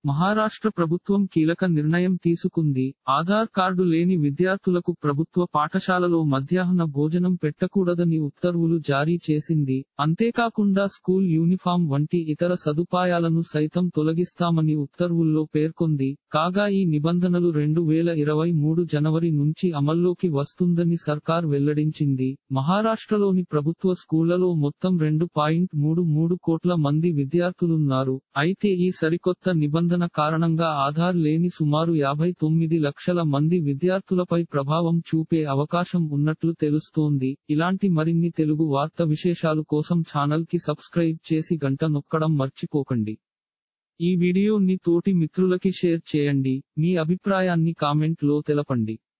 మహారాష్ట్ర ప్రభుత్వం కీలక నిర్ణయం తీసుకుంది ఆధార్ కార్డు లేని విద్యార్థులకు ప్రభుత్వ పాఠశాలలో మధ్యాహ్న భోజనం పెట్టకూడదని ఉత్తర్వులు జారీ చేసింది అంతేకాకుండా స్కూల్ యూనిఫామ్ వంటి ఇతర సదుపాయాలను సైతం తొలగిస్తామని ఉత్తర్వుల్లో పేర్కొంది కాగా ఈ నిబంధనలు రెండు వేల ఇరవై మూడు జనవరి నుంచి అమల్లోకి వస్తుందని సర్కార్ వెల్లడించింది మహారాష్ట్రలోని ప్రభుత్వ స్కూళ్లలో మొత్తం రెండు పాయింట్ మూడు మూడు కోట్ల మంది విద్యార్థులున్నారు అయితే ఈ సరికొత్త నిబంధన కారణంగా ఆధార్ లేని సుమారు యాభై తొమ్మిది లక్షల మంది విద్యార్థులపై ప్రభావం చూపే అవకాశం ఉన్నట్లు తెలుస్తోంది ఇలాంటి మరిన్ని తెలుగు వార్త విశేషాలు కోసం ఛానల్ కి సబ్స్క్రైబ్ చేసి గంట నొక్కడం మర్చిపోకండి ఈ వీడియోని తోటి మిత్రులకి షేర్ చేయండి మీ అభిప్రాయాన్ని కామెంట్ లో తెలపండి